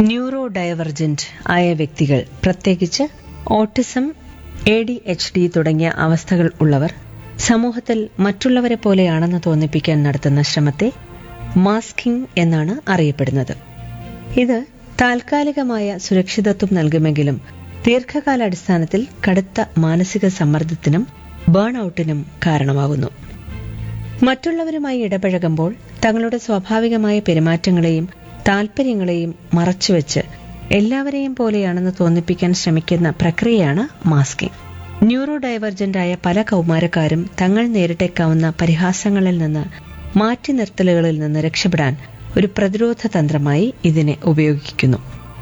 neuro ഡയവർജന്റ് ആയ വ്യക്തികൾ പ്രത്യേകിച്ച് autism A D H D തുടങ്ങിയ അവസ്ഥകൾ ഉള്ളവർ സമൂഹത്തിൽ മറ്റുള്ളവരെ പോലെയാണെന്ന് തോന്നിപ്പിക്കാൻ നടത്തുന്ന ശ്രമത്തെ മാസ്കിംഗ് എന്നാണ് അറിയപ്പെടുന്നത് ഇത് താൽക്കാലികമായ സുരക്ഷിതത്വം നൽകുമെങ്കിലും ദീർഘകാലാടിസ്ഥാനത്തിൽ കടുത്ത മാനസിക സമ്മർദ്ദത്തിനും ബേൺ ഔട്ടിനും കാരണമാകുന്നു മറ്റുള്ളവരുമായി ഇടപഴകുമ്പോൾ തങ്ങളുടെ സ്വാഭാവികമായ പെരുമാറ്റങ്ങളെയും താൽപര്യങ്ങളെയും മറച്ചുവെച്ച് എല്ലാവരെയും പോലെയാണെന്ന് തോന്നിപ്പിക്കാൻ ശ്രമിക്കുന്ന പ്രക്രിയയാണ് മാസ്കിംഗ് ന്യൂറോ ഡൈവർജന്റായ പല കൗമാരക്കാരും തങ്ങൾ നേരിട്ടേക്കാവുന്ന പരിഹാസങ്ങളിൽ നിന്ന് മാറ്റി നിർത്തലുകളിൽ നിന്ന് രക്ഷപ്പെടാൻ ഒരു പ്രതിരോധ തന്ത്രമായി ഇതിനെ ഉപയോഗിക്കുന്നു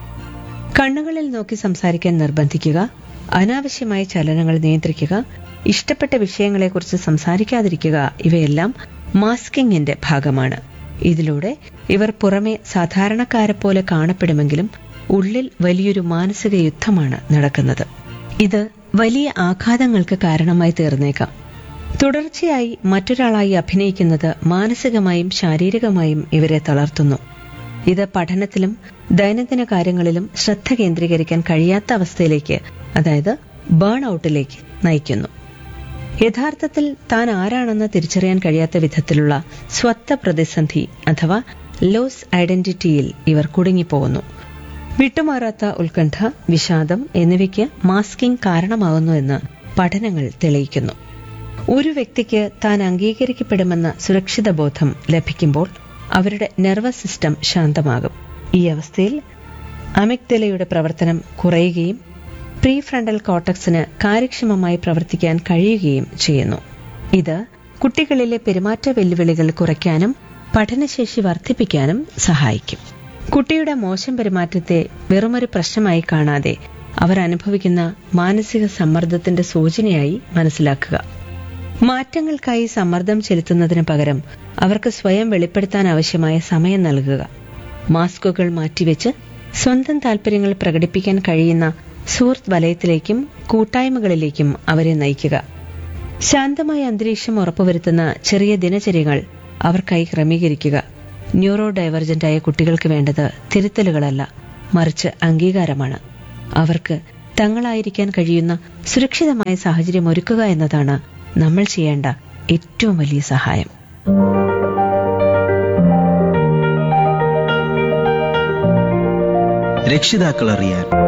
കണ്ണുകളിൽ നോക്കി സംസാരിക്കാൻ നിർബന്ധിക്കുക അനാവശ്യമായ ചലനങ്ങൾ നിയന്ത്രിക്കുക ഇഷ്ടപ്പെട്ട വിഷയങ്ങളെക്കുറിച്ച് സംസാരിക്കാതിരിക്കുക ഇവയെല്ലാം മാസ്കിങ്ങിന്റെ ഭാഗമാണ് ഇതിലൂടെ ഇവർ പുറമെ സാധാരണക്കാരെ പോലെ കാണപ്പെടുമെങ്കിലും ഉള്ളിൽ വലിയൊരു മാനസിക യുദ്ധമാണ് നടക്കുന്നത് ഇത് വലിയ ആഘാതങ്ങൾക്ക് കാരണമായി തീർന്നേക്കാം തുടർച്ചയായി മറ്റൊരാളായി അഭിനയിക്കുന്നത് മാനസികമായും ശാരീരികമായും ഇവരെ തളർത്തുന്നു ഇത് പഠനത്തിലും ദൈനംദിന കാര്യങ്ങളിലും ശ്രദ്ധ കേന്ദ്രീകരിക്കാൻ കഴിയാത്ത അവസ്ഥയിലേക്ക് അതായത് ബേൺ ഔട്ടിലേക്ക് നയിക്കുന്നു യഥാർത്ഥത്തിൽ താൻ ആരാണെന്ന് തിരിച്ചറിയാൻ കഴിയാത്ത വിധത്തിലുള്ള സ്വത്ത പ്രതിസന്ധി അഥവാ ലോസ് ഐഡന്റിറ്റിയിൽ ഇവർ കുടുങ്ങിപ്പോകുന്നു വിട്ടുമാറാത്ത ഉത്കണ്ഠ വിഷാദം എന്നിവയ്ക്ക് മാസ്കിംഗ് കാരണമാകുന്നു എന്ന് പഠനങ്ങൾ തെളിയിക്കുന്നു ഒരു വ്യക്തിക്ക് താൻ അംഗീകരിക്കപ്പെടുമെന്ന സുരക്ഷിത ബോധം ലഭിക്കുമ്പോൾ അവരുടെ നെർവസ് സിസ്റ്റം ശാന്തമാകും ഈ അവസ്ഥയിൽ അമിഗ്ദലയുടെ പ്രവർത്തനം കുറയുകയും പ്രീ ഫ്രണ്ടൽ കോട്ടക്സിന് കാര്യക്ഷമമായി പ്രവർത്തിക്കാൻ കഴിയുകയും ചെയ്യുന്നു ഇത് കുട്ടികളിലെ പെരുമാറ്റ വെല്ലുവിളികൾ കുറയ്ക്കാനും പഠനശേഷി വർദ്ധിപ്പിക്കാനും സഹായിക്കും കുട്ടിയുടെ മോശം പെരുമാറ്റത്തെ വെറുമൊരു പ്രശ്നമായി കാണാതെ അവർ അനുഭവിക്കുന്ന മാനസിക സമ്മർദ്ദത്തിന്റെ സൂചനയായി മനസ്സിലാക്കുക മാറ്റങ്ങൾക്കായി സമ്മർദ്ദം ചെലുത്തുന്നതിന് പകരം അവർക്ക് സ്വയം വെളിപ്പെടുത്താൻ ആവശ്യമായ സമയം നൽകുക മാസ്കുകൾ മാറ്റിവെച്ച് സ്വന്തം താൽപര്യങ്ങൾ പ്രകടിപ്പിക്കാൻ കഴിയുന്ന സുഹൃത്ത് വലയത്തിലേക്കും കൂട്ടായ്മകളിലേക്കും അവരെ നയിക്കുക ശാന്തമായ അന്തരീക്ഷം ഉറപ്പുവരുത്തുന്ന ചെറിയ ദിനചര്യകൾ അവർക്കായി ക്രമീകരിക്കുക ന്യൂറോ ഡൈവർജന്റായ കുട്ടികൾക്ക് വേണ്ടത് തിരുത്തലുകളല്ല മറിച്ച് അംഗീകാരമാണ് അവർക്ക് തങ്ങളായിരിക്കാൻ കഴിയുന്ന സുരക്ഷിതമായ സാഹചര്യം ഒരുക്കുക എന്നതാണ് നമ്മൾ ചെയ്യേണ്ട ഏറ്റവും വലിയ സഹായം രക്ഷിതാക്കൾ അറിയാൻ